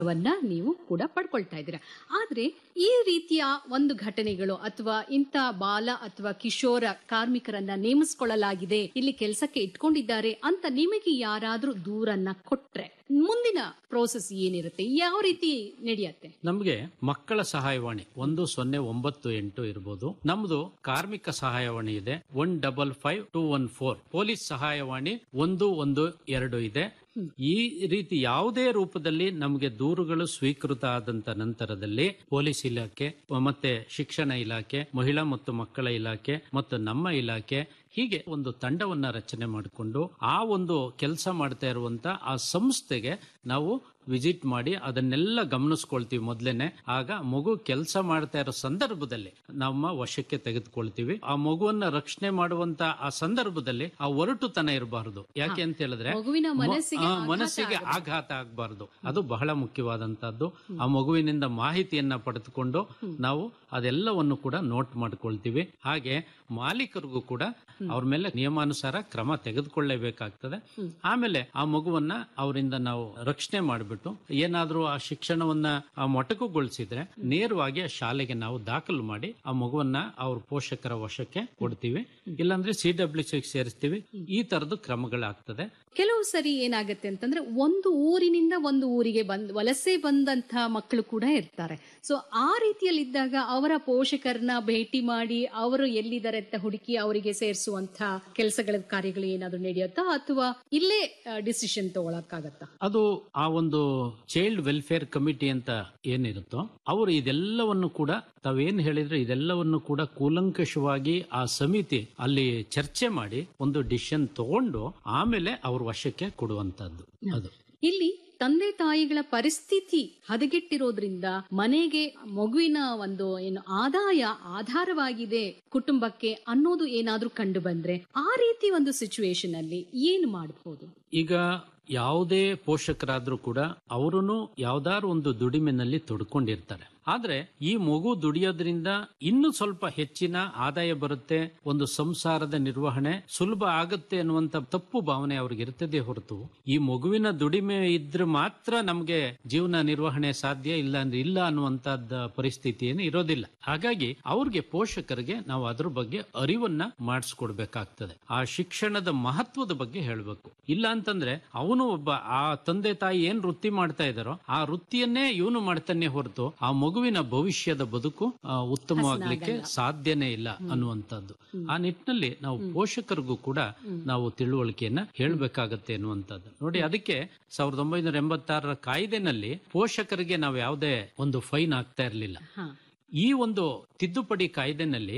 ವನ್ನ ನೀವು ಕೂಡ ಪಡ್ಕೊಳ್ತಾ ಇದ್ದೀರಾ ಆದ್ರೆ ಈ ರೀತಿಯ ಒಂದು ಘಟನೆಗಳು ಅಥವಾ ಇಂಥ ಬಾಲ ಅಥವಾ ಕಿಶೋರ ಕಾರ್ಮಿಕರನ್ನ ನೇಮಿಸಿಕೊಳ್ಳಲಾಗಿದೆ ಇಲ್ಲಿ ಕೆಲಸಕ್ಕೆ ಇಟ್ಕೊಂಡಿದ್ದಾರೆ ಅಂತ ನಿಮಗೆ ಯಾರಾದ್ರೂ ದೂರನ್ನ ಕೊಟ್ರೆ ಮುಂದಿನ ಪ್ರೋಸೆಸ್ ಏನಿರುತ್ತೆ ಯಾವ ರೀತಿ ನಡೆಯುತ್ತೆ ನಮಗೆ ಮಕ್ಕಳ ಸಹಾಯವಾಣಿ ಒಂದು ಸೊನ್ನೆ ಒಂಬತ್ತು ಎಂಟು ಇರಬಹುದು ನಮ್ದು ಕಾರ್ಮಿಕ ಸಹಾಯವಾಣಿ ಇದೆ one double five two one four police ಸಹಾಯವಾಣಿ ಒಂದು ಒಂದು ಎರಡು ಇದೆ ಈ ರೀತಿ ಯಾವುದೇ ರೂಪದಲ್ಲಿ ನಮಗೆ ದೂರುಗಳು ಸ್ವೀಕೃತ ಆದಂತ ನಂತರದಲ್ಲಿ ಪೊಲೀಸ್ ಇಲಾಖೆ ಮತ್ತೆ ಶಿಕ್ಷಣ ಇಲಾಖೆ ಮಹಿಳಾ ಮತ್ತು ಮಕ್ಕಳ ಇಲಾಖೆ ಮತ್ತು ನಮ್ಮ ಇಲಾಖೆ ಹೀಗೆ ಒಂದು ತಂಡವನ್ನ ರಚನೆ ಮಾಡಿಕೊಂಡು ಆ ಒಂದು ಕೆಲಸ ಮಾಡ್ತಾ ಇರುವಂತ ಆ ಸಂಸ್ಥೆಗೆ ನಾವು ವಿಸಿಟ್ ಮಾಡಿ ಅದನ್ನೆಲ್ಲ ಗಮನಿಸ್ಕೊಳ್ತೀವಿ ಮೊದ್ಲೇನೆ ಆಗ ಮಗು ಕೆಲಸ ಮಾಡ್ತಾ ಇರೋ ಸಂದರ್ಭದಲ್ಲಿ ನಮ್ಮ ವಶಕ್ಕೆ ತೆಗೆದುಕೊಳ್ತೀವಿ ಆ ಮಗುವನ್ನ ರಕ್ಷಣೆ ಮಾಡುವಂತ ಆ ಸಂದರ್ಭದಲ್ಲಿ ಆ ಒರಟುತನ ಇರಬಾರದು ಯಾಕೆ ಅಂತ ಹೇಳಿದ್ರೆ ಮಗುವಿನ ಮ- ಮನಸ್ಸಿಗೆ ಆ, ಆಘಾತ ಮನಸ್ಸಿಗೆ ಆಘಾತ ಆಗಬಾರದು ಅದು ಬಹಳ ಮುಖ್ಯವಾದಂತಹದ್ದು ಆ ಮಗುವಿನಿಂದ ಮಾಹಿತಿಯನ್ನ ಪಡೆದುಕೊಂಡು ನಾವು ಅದೆಲ್ಲವನ್ನು ಕೂಡ ನೋಟ್ ಮಾಡ್ಕೊಳ್ತೀವಿ ಹಾಗೆ ಮಾಲೀಕರಿಗೂ ಕೂಡ ಅವ್ರ ಮೇಲೆ ನಿಯಮಾನುಸಾರ ಕ್ರಮ ತೆಗೆದುಕೊಳ್ಳಲೇಬೇಕಾಗ್ತದೆ ಆಮೇಲೆ ಆ ಮಗುವನ್ನ ಅವರಿಂದ ನಾವು ರಕ್ಷಣೆ ಮಾಡಿಬಿಟ್ಟು ಏನಾದ್ರೂ ಆ ಶಿಕ್ಷಣವನ್ನ ಆ ಮೊಟಕುಗೊಳಿಸಿದ್ರೆ ನೇರವಾಗಿ ಆ ಶಾಲೆಗೆ ನಾವು ದಾಖಲು ಮಾಡಿ ಆ ಮಗುವನ್ನ ಅವ್ರ ಪೋಷಕರ ವಶಕ್ಕೆ ಕೊಡ್ತೀವಿ ಇಲ್ಲಾಂದ್ರೆ ಸಿ ಡಬ್ಲ್ಯೂ ಸೇರಿಸ್ತೀವಿ ಈ ತರದ ಕ್ರಮಗಳಾಗ್ತದೆ ಕೆಲವು ಸರಿ ಏನಾಗುತ್ತೆ ಅಂತಂದ್ರೆ ಒಂದು ಊರಿನಿಂದ ಒಂದು ಊರಿಗೆ ಬಂದ್ ವಲಸೆ ಬಂದಂತ ಮಕ್ಕಳು ಕೂಡ ಇರ್ತಾರೆ ಸೊ ಆ ರೀತಿಯಲ್ಲಿದ್ದಾಗ ಅವರ ಪೋಷಕರನ್ನ ಭೇಟಿ ಮಾಡಿ ಅವರು ಎಲ್ಲಿದ್ದಾರೆ ಅಂತ ಹುಡುಕಿ ಅವರಿಗೆ ಸೇರಿಸುವಂತ ಕೆಲಸಗಳ ಕಾರ್ಯಗಳು ಏನಾದ್ರು ನಡೆಯುತ್ತಾ ಅಥವಾ ಇಲ್ಲೇ ಡಿಸಿಷನ್ ತಗೊಳಕ್ಕಾಗತ್ತಾ ಅದು ಆ ಒಂದು ಚೈಲ್ಡ್ ವೆಲ್ಫೇರ್ ಕಮಿಟಿ ಅಂತ ಏನಿರುತ್ತೋ ಅವರು ಇದೆಲ್ಲವನ್ನು ಕೂಡ ತಾವೇನ್ ಹೇಳಿದ್ರೆ ಇದೆಲ್ಲವನ್ನು ಕೂಡ ಕೂಲಂಕಷವಾಗಿ ಆ ಸಮಿತಿ ಅಲ್ಲಿ ಚರ್ಚೆ ಮಾಡಿ ಒಂದು ಡಿಸಿಷನ್ ತಗೊಂಡು ಆಮೇಲೆ ಅವ್ರ ವಶಕ್ಕೆ ಕೊಡುವಂತದ್ದು ಅದು ಇಲ್ಲಿ ತಂದೆ ತಾಯಿಗಳ ಪರಿಸ್ಥಿತಿ ಹದಗೆಟ್ಟಿರೋದ್ರಿಂದ ಮನೆಗೆ ಮಗುವಿನ ಒಂದು ಏನು ಆದಾಯ ಆಧಾರವಾಗಿದೆ ಕುಟುಂಬಕ್ಕೆ ಅನ್ನೋದು ಏನಾದ್ರೂ ಕಂಡು ಬಂದ್ರೆ ಆ ರೀತಿ ಒಂದು ಸಿಚುವೇಶನ್ ಅಲ್ಲಿ ಏನ್ ಮಾಡಬಹುದು ಈಗ ಯಾವುದೇ ಪೋಷಕರಾದ್ರೂ ಕೂಡ ಅವರೂ ಯಾವ್ದಾದ್ರು ಒಂದು ದುಡಿಮೆನಲ್ಲಿ ತೊಡ್ಕೊಂಡಿರ್ತಾರೆ ಆದ್ರೆ ಈ ಮಗು ದುಡಿಯೋದ್ರಿಂದ ಇನ್ನು ಸ್ವಲ್ಪ ಹೆಚ್ಚಿನ ಆದಾಯ ಬರುತ್ತೆ ಒಂದು ಸಂಸಾರದ ನಿರ್ವಹಣೆ ಸುಲಭ ಆಗುತ್ತೆ ಅನ್ನುವಂತ ತಪ್ಪು ಭಾವನೆ ಅವ್ರಿಗೆ ಇರ್ತದೆ ಹೊರತು ಈ ಮಗುವಿನ ದುಡಿಮೆ ಇದ್ರೆ ಮಾತ್ರ ನಮ್ಗೆ ಜೀವನ ನಿರ್ವಹಣೆ ಸಾಧ್ಯ ಇಲ್ಲ ಅಂದ್ರೆ ಇಲ್ಲ ಅನ್ನುವಂತದ್ದ ಪರಿಸ್ಥಿತಿ ಏನು ಇರೋದಿಲ್ಲ ಹಾಗಾಗಿ ಅವ್ರಿಗೆ ಪೋಷಕರಿಗೆ ನಾವು ಅದ್ರ ಬಗ್ಗೆ ಅರಿವನ್ನ ಮಾಡಿಸ್ಕೊಡ್ಬೇಕಾಗ್ತದೆ ಆ ಶಿಕ್ಷಣದ ಮಹತ್ವದ ಬಗ್ಗೆ ಹೇಳ್ಬೇಕು ಇಲ್ಲ ಅಂತಂದ್ರೆ ಅವನು ಒಬ್ಬ ಆ ತಂದೆ ತಾಯಿ ಏನ್ ವೃತ್ತಿ ಮಾಡ್ತಾ ಇದಾರೋ ಆ ವೃತ್ತಿಯನ್ನೇ ಇವನು ಮಾಡ್ತಾನೆ ಹೊರತು ಆ ಮಗುವಿನ ಭವಿಷ್ಯದ ಬದುಕು ಆ, ಉತ್ತಮವಾಗ್ಲಿಕ್ಕೆ ಸಾಧ್ಯನೇ ಇಲ್ಲ ಅನ್ನುವಂಥದ್ದು ಆ ನಿಟ್ಟಿನಲ್ಲಿ ನಾವು ಪೋಷಕರಿಗೂ ಕೂಡ ನಾವು ತಿಳುವಳಿಕೆಯನ್ನ ಹೇಳ್ಬೇಕಾಗತ್ತೆ ಅನ್ನುವಂಥದ್ದು ನೋಡಿ ಅದಕ್ಕೆ ಸಾವಿರದ ಒಂಬೈನೂರ ಎಂಬತ್ತಾರರ ಕಾಯ್ದೆನಲ್ಲಿ ಪೋಷಕರಿಗೆ ನಾವು ಯಾವುದೇ ಒಂದು ಫೈನ್ ಆಗ್ತಾ ಇರಲಿಲ್ಲ ಹಾ ಈ ಒಂದು ತಿದ್ದುಪಡಿ ಕಾಯ್ದೆನಲ್ಲಿ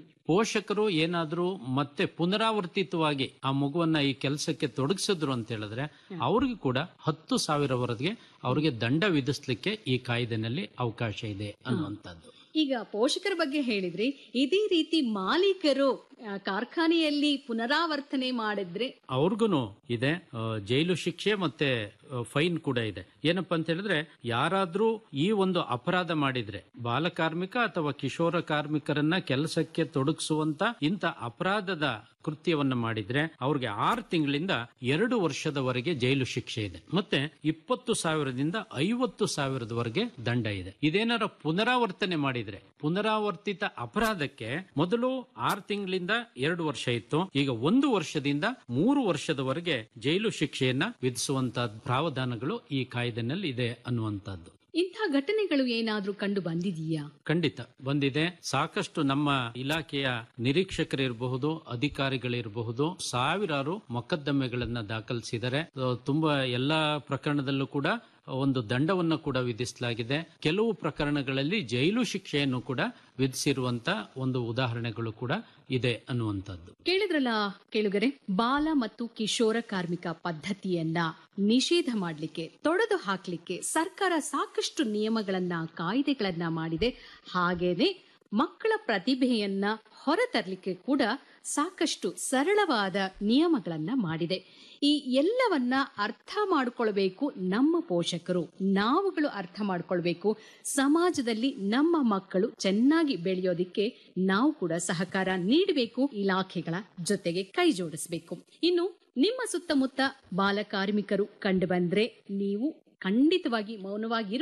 ಪೋಷಕರು ಏನಾದ್ರೂ ಮತ್ತೆ ಪುನರಾವರ್ತಿತವಾಗಿ ಆ ಮಗುವನ್ನ ಈ ಕೆಲಸಕ್ಕೆ ತೊಡಗಿಸಿದ್ರು ಅಂತ ಹೇಳಿದ್ರೆ ಅವ್ರಿಗೂ ಕೂಡ ಹತ್ತು ಸಾವಿರವರೆಗೆ ಅವ್ರಿಗೆ ದಂಡ ವಿಧಿಸ್ಲಿಕ್ಕೆ ಈ ಕಾಯ್ದೆನಲ್ಲಿ ಅವಕಾಶ ಇದೆ ಅನ್ನುವಂಥದ್ದು ಈಗ ಪೋಷಕರ ಬಗ್ಗೆ ಹೇಳಿದ್ರಿ ಇದೇ ರೀತಿ ಮಾಲೀಕರು ಆ, ಕಾರ್ಖಾನೆಯಲ್ಲಿ ಪುನರಾವರ್ತನೆ ಮಾಡಿದ್ರೆ ಅವ್ರಿಗೂ ಇದೆ ಆ, ಜೈಲು ಶಿಕ್ಷೆ ಮತ್ತೆ ಆ, ಫೈನ್ ಕೂಡ ಇದೆ ಏನಪ್ಪಾ ಅಂತ ಹೇಳಿದ್ರೆ ಯಾರಾದ್ರೂ ಈ ಒಂದು ಅಪರಾಧ ಮಾಡಿದ್ರೆ ಬಾಲಕಾರ್ಮಿಕ ಅಥವಾ ಕಿಶೋರ ಕಾರ್ಮಿಕರನ್ನ ಕೆಲಸಕ್ಕೆ ತೊಡಗಿಸುವಂತ ಇಂಥ ಅಪರಾಧದ ಕೃತ್ಯವನ್ನ ಮಾಡಿದ್ರೆ ಅವ್ರಿಗೆ ಆರು ತಿಂಗಳಿಂದ ಎರಡು ವರ್ಷದವರೆಗೆ ಜೈಲು ಶಿಕ್ಷೆ ಇದೆ ಮತ್ತೆ ಇಪ್ಪತ್ತು ಸಾವಿರದಿಂದ ಐವತ್ತು ಸಾವಿರದವರೆಗೆ ದಂಡ ಇದೆ ಇದೇನಾರ ಪುನರಾವರ್ತನೆ ಮಾಡಿದ್ರೆ ಪುನರಾವರ್ತಿತ ಅಪರಾಧಕ್ಕೆ ಮೊದಲು ಆರು ತಿಂಗಳಿಂದ ಎರಡು ವರ್ಷ ಇತ್ತು ಈಗ ಒಂದು ವರ್ಷದಿಂದ ಮೂರು ವರ್ಷದವರೆಗೆ ಜೈಲು ಶಿಕ್ಷೆಯನ್ನ ವಿಧಿಸುವಂತ ಪ್ರಾವಧಾನಗಳು ಈ ಕಾಯ್ದೆನಲ್ಲಿ ಇದೆ ಅನ್ನುವಂಥದ್ದು ಇಂಥ ಘಟನೆಗಳು ಏನಾದ್ರೂ ಕಂಡು ಬಂದಿದೀಯಾ ಖಂಡಿತ ಬಂದಿದೆ ಸಾಕಷ್ಟು ನಮ್ಮ ಇಲಾಖೆಯ ನಿರೀಕ್ಷಕರಿರಬಹುದು ಅಧಿಕಾರಿಗಳಿರಬಹುದು ಸಾವಿರಾರು ಮೊಕದ್ದಮೆಗಳನ್ನ ದಾಖಲಿಸಿದ್ದಾರೆ ಅಹ್, ತುಂಬಾ ಎಲ್ಲಾ ಪ್ರಕರಣದಲ್ಲೂ ಕೂಡ ಒಂದು ದಂಡವನ್ನು ಕೂಡ ವಿಧಿಸಲಾಗಿದೆ ಕೆಲವು ಪ್ರಕರಣಗಳಲ್ಲಿ ಜೈಲು ಶಿಕ್ಷೆಯನ್ನು ಕೂಡ ವಿಧಿಸಿರುವಂತ ಒಂದು ಉದಾಹರಣೆಗಳು ಕೂಡ ಇದೆ ಅನ್ನುವಂಥದ್ದು ಕೇಳಿದ್ರಲ್ಲ ಕೇಳುಗರೆ ಬಾಲ ಮತ್ತು ಕಿಶೋರ ಕಾರ್ಮಿಕ ಪದ್ಧತಿಯನ್ನ ನಿಷೇಧ ಮಾಡಲಿಕ್ಕೆ ತೊಡೆದು ಹಾಕ್ಲಿಕ್ಕೆ ಸರ್ಕಾರ ಸಾಕಷ್ಟು ನಿಯಮಗಳನ್ನ ಕಾಯ್ದೆಗಳನ್ನ ಮಾಡಿದೆ ಹಾಗೇನೆ ಮಕ್ಕಳ ಪ್ರತಿಭೆಯನ್ನ ಹೊರತರಲಿಕ್ಕೆ ಕೂಡ ಸಾಕಷ್ಟು ಸರಳವಾದ ನಿಯಮಗಳನ್ನ ಮಾಡಿದೆ ಈ ಎಲ್ಲವನ್ನ ಅರ್ಥ ಮಾಡಿಕೊಳ್ಬೇಕು ನಮ್ಮ ಪೋಷಕರು ನಾವುಗಳು ಅರ್ಥ ಮಾಡ್ಕೊಳ್ಬೇಕು ಸಮಾಜದಲ್ಲಿ ನಮ್ಮ ಮಕ್ಕಳು ಚೆನ್ನಾಗಿ ಬೆಳೆಯೋದಿಕ್ಕೆ ನಾವು ಕೂಡ ಸಹಕಾರ ನೀಡಬೇಕು ಇಲಾಖೆಗಳ ಜೊತೆಗೆ ಕೈ ಜೋಡಿಸಬೇಕು ಇನ್ನು ನಿಮ್ಮ ಸುತ್ತಮುತ್ತ ಬಾಲ ಕಾರ್ಮಿಕರು ಕಂಡು ಬಂದ್ರೆ ನೀವು ಖಂಡಿತವಾಗಿ ಮೌನವಾಗಿ